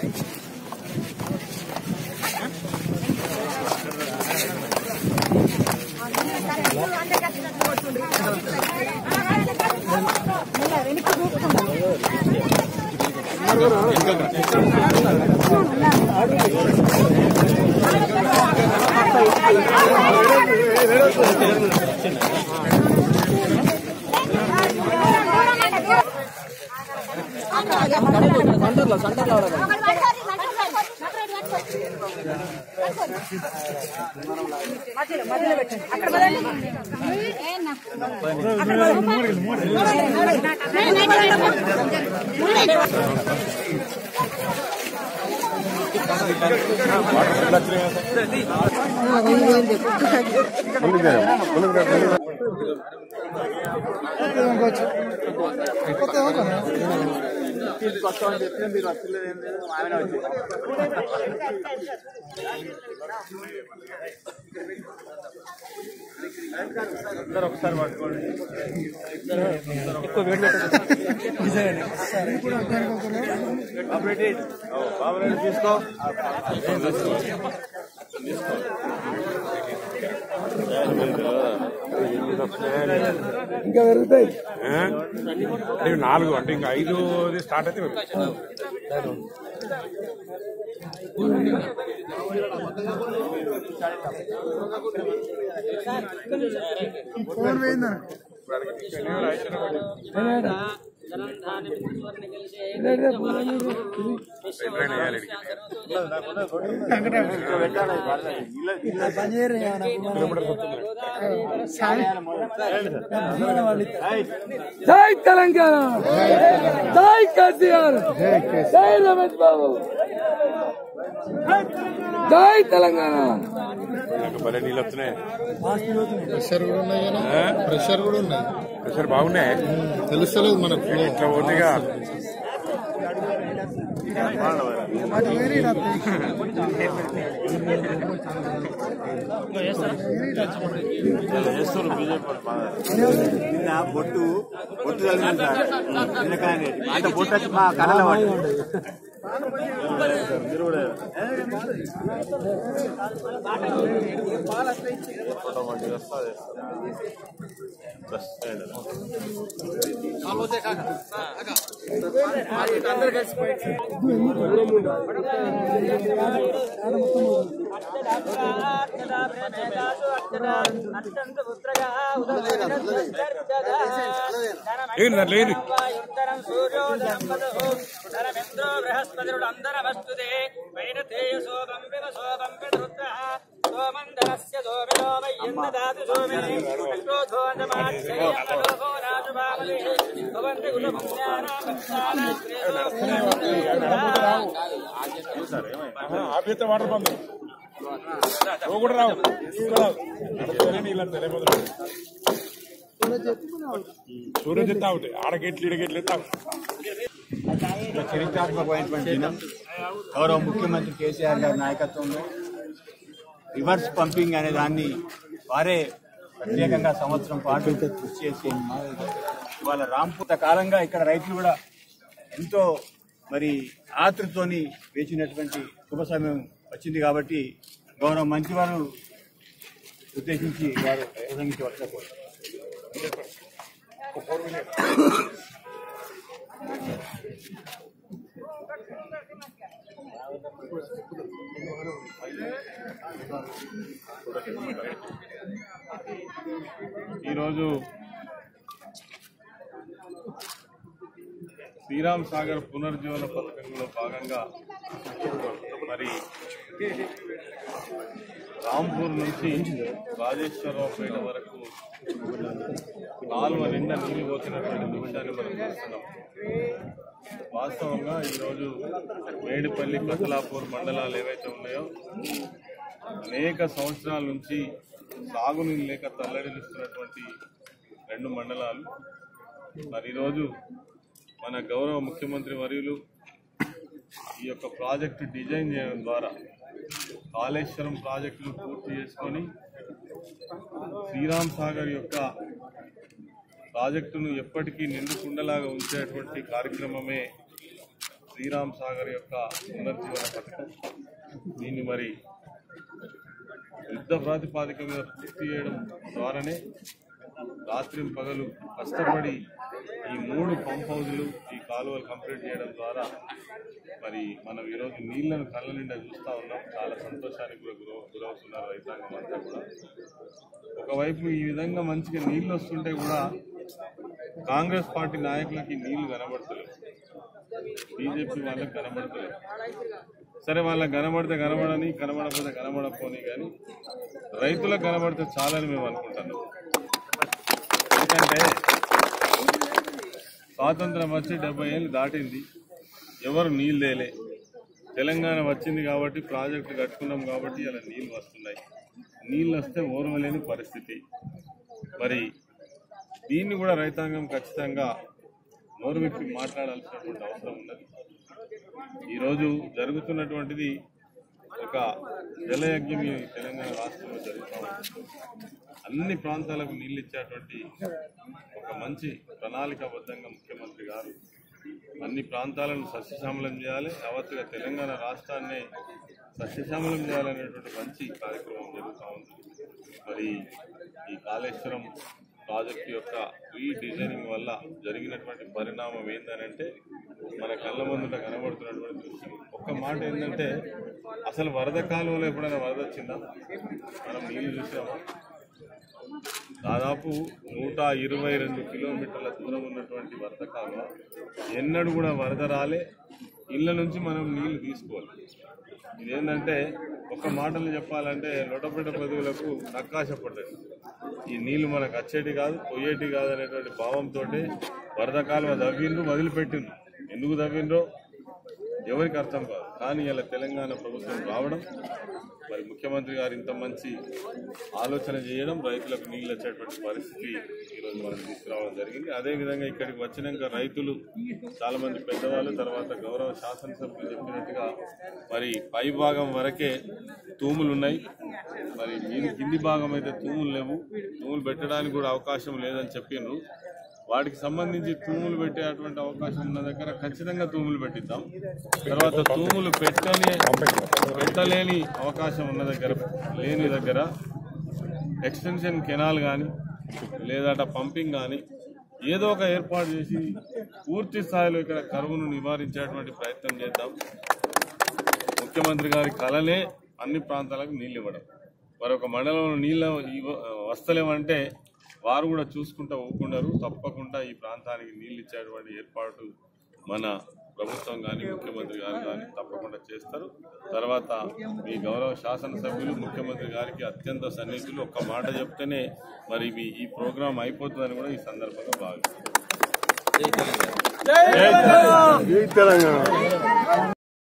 ఇంకా పెరుగుతాయి ఆ? అంటే నాలుగు అంటే ఇంకా ఐదు స్టార్ట్ అయితే పెరుగుతుంది. ఫోన్ పోయిందా ఎట్లయినా వేయాలి ఈడికి. జై తెలంగాణ జై కేసీఆర్ జై రమేష్ బాబు జై తెలంగాణ నాకు భలే నీళ్ళు వస్తున్నాయి ప్రెషర్ కూడా ఉన్నాయి కదా ఆ? ప్రెషర్ కూడా ఉన్నాయి ప్రెషర్ బాగున్నాయి తెలుస్తలేదు మనకు ఫ్లో ఇట్లా పోతేగా నిన్న బొట్టు బొట్టు తగిలింది సార్ నిన్న కానీ అంత బొట్టు వచ్చి మా కళ్ళలో పడింది లేదు దాంట్లో లేదు ఆపితే వాటర్ బంద్ నువ్వు కూడా రావు నువ్వు రావు నడుస్తూనే నీళ్ళు అంతే లేకపోతే సూర్యుడు చెత్తా అవుతాయి ఆడ గెట్లు ఈడ గెట్లు ఎత్తావు ఒక చరిత్రాత్మకమైనటువంటి దినం గౌరవ ముఖ్యమంత్రి కేసీఆర్ గారి నాయకత్వంలో రివర్స్ పంపింగ్ అనే దాన్ని వారే ప్రత్యేకంగా సంవత్సరం పాటు కృషి చేసి వాళ్ళ రాంపుత కాలంగా ఇక్కడ రైతులు కూడా ఎంతో మరి ఆతృతోని వేచినటువంటి శుభ సమయం వచ్చింది కాబట్టి గౌరవ మంత్రి వారు ఉద్దేశించి వారు ప్రసంగించవలసిన కోరుతున్నాను. ఈరోజు శ్రీరామ్ సాగర్ పునర్జీవన పథకంలో భాగంగా మరి రాంపూర్ నుంచి రాజేశ్వరరావుపేట వరకు కాలువ నిండా నీళ్లు పోతున్నటువంటి దృశ్యాన్ని మనం చూస్తున్నాం వాస్తవంగా ఈరోజు మేడిపల్లి కతలాపూర్ మండలాలు ఏవైతే ఉన్నాయో అనేక సంవత్సరాల నుంచి సాగునీరు లేక తల్లడిల్లుస్తున్నటువంటి రెండు మండలాలు మరి ఈరోజు మన గౌరవ ముఖ్యమంత్రి వర్యులు ఈ యొక్క ప్రాజెక్టు డిజైన్ చేయడం ద్వారా కాళేశ్వరం ప్రాజెక్టును పూర్తి చేసుకొని శ్రీరామ్ సాగర్ యొక్క ప్రాజెక్టును ఎప్పటికీ నిండుకుండలాగా ఉంచేటువంటి కార్యక్రమమే శ్రీరామ్ సాగర్ యొక్క పునర్జీవన పథకం దీన్ని మరి యుద్ధ ప్రాతిపాదిక మీద పూర్తి చేయడం ద్వారానే రాత్రి పగలు కష్టపడి ఈ మూడు పంప్ హౌజులు ఈ కాలువలు కంప్లీట్ చేయడం ద్వారా మరి మనం ఈరోజు నీళ్లను కళ్ళ నిండా చూస్తూ ఉన్నాం చాలా సంతోషానికి కూడా గురవు గురవుతున్నారు రైతాంగం అంతా కూడా ఒకవైపు ఈ విధంగా మంచిగా నీళ్లు వస్తుంటే కూడా కాంగ్రెస్ పార్టీ నాయకులకి నీళ్లు కనబడతలేవు బీజేపీ వాళ్ళకి కనబడతలేవు సరే వాళ్ళకి కనబడితే కనబడని కనబడకపోతే కనబడకపోని కానీ రైతులకు కనబడితే చాలని మేము అనుకుంటున్నాం ఎందుకంటే స్వాతంత్రం వచ్చి డెబ్బై ఏళ్ళు దాటింది ఎవరు నీళ్ళు తేలే తెలంగాణ వచ్చింది కాబట్టి ప్రాజెక్టు కట్టుకున్నాం కాబట్టి అలా నీళ్ళు వస్తున్నాయి నీళ్ళు వస్తే ఓర్వలేని పరిస్థితి మరి దీన్ని కూడా రైతాంగం ఖచ్చితంగా నోరు విప్పి మాట్లాడాల్సినటువంటి అవసరం ఉన్నది ఈరోజు జరుగుతున్నటువంటిది ఒక జలయజ్ఞం ఈ తెలంగాణ రాష్ట్రంలో జరుగుతూ ఉంది అన్ని ప్రాంతాలకు నీళ్ళు ఇచ్చేటువంటి ఒక మంచి ప్రణాళికాబద్ధంగా ముఖ్యమంత్రి గారు అన్ని ప్రాంతాలను సస్యశ్యామలం చేయాలి యావత్తుగా తెలంగాణ రాష్ట్రాన్ని సస్యశ్యామలం చేయాలనేటువంటి మంచి కార్యక్రమం జరుగుతూ ఉంది మరి ఈ కాళేశ్వరం ప్రాజెక్టు యొక్క రీడిజైనింగ్ వల్ల జరిగినటువంటి పరిణామం ఏంటంటే మన కళ్ళ ముందుట కనబడుతున్నటువంటి దృశ్యం ఒక్క మాట ఏంటంటే అసలు వరద కాలువలో ఎప్పుడైనా వరద వచ్చిందా మనం నీళ్లు చూసామా దాదాపు నూట ఇరవై రెండు కిలోమీటర్ల దూరం ఉన్నటువంటి వరద కాలువ ఎన్నడూ కూడా వరద రాలే ఇళ్ళ నుంచి మనం నీళ్లు తీసుకోవాలి ఇదేంటంటే ఒక మాటలు చెప్పాలంటే లొటపెట పదవులకు నక్కాశ పడ్డది ఈ నీళ్లు మనకు వచ్చేటి కాదు పోయేటి కాదు అనేటువంటి భావంతో వరద కాలువ దవ్విండ్రు వదిలిపెట్టిండ్రు ఎందుకు దవ్విండ్రో ఎవరికి అర్థం కాదు కానీ ఇలా తెలంగాణ ప్రభుత్వం రావడం మరి ముఖ్యమంత్రి గారు ఇంత మంచి ఆలోచన చేయడం రైతులకు నీళ్ళు వచ్చేటువంటి పరిస్థితి ఈరోజు మనం తీసుకురావడం జరిగింది అదేవిధంగా ఇక్కడికి వచ్చినాక రైతులు చాలా మంది పెద్దవాళ్ళు తర్వాత గౌరవ శాసనసభ్యులు చెప్పినట్టుగా మరి పై భాగం వరకే తూములు ఉన్నాయి మరి దీని కింది భాగం అయితే తూములు లేవు తూములు పెట్టడానికి కూడా అవకాశం లేదని చెప్పిండ్రు వాటికి సంబంధించి తూములు పెట్టేటువంటి అవకాశం ఉన్న దగ్గర ఖచ్చితంగా తూములు పెట్టిద్దాం తర్వాత తూములు పెట్టని పెట్టలేని అవకాశం ఉన్న దగ్గర లేని దగ్గర ఎక్స్టెన్షన్ కెనాల్ కానీ లేదట పంపింగ్ కానీ ఏదో ఒక ఏర్పాటు చేసి పూర్తి స్థాయిలో ఇక్కడ కరువును నివారించేటువంటి ప్రయత్నం చేద్దాం ముఖ్యమంత్రి గారి కలలే అన్ని ప్రాంతాలకు నీళ్ళు ఇవ్వడం మరొక మండలంలో నీళ్ళు ఇవ్వ- వస్తలేమంటే వారు కూడా చూసుకుంటా ఊరుకున్నారు తప్పకుండా ఈ ప్రాంతానికి నీళ్ళు ఇచ్చేటువంటి ఏర్పాటు మన ప్రభుత్వం కానీ ముఖ్యమంత్రి గారు కానీ తప్పకుండా చేస్తారు తర్వాత మీ గౌరవ శాసనసభ్యులు ముఖ్యమంత్రి గారికి అత్యంత సన్నిహితులు ఒక్క మాట చెప్తేనే మరి మీ ఈ ప్రోగ్రాం అయిపోతుందని కూడా ఈ సందర్భంగా భావిస్తున్నాను జై తెలంగాణ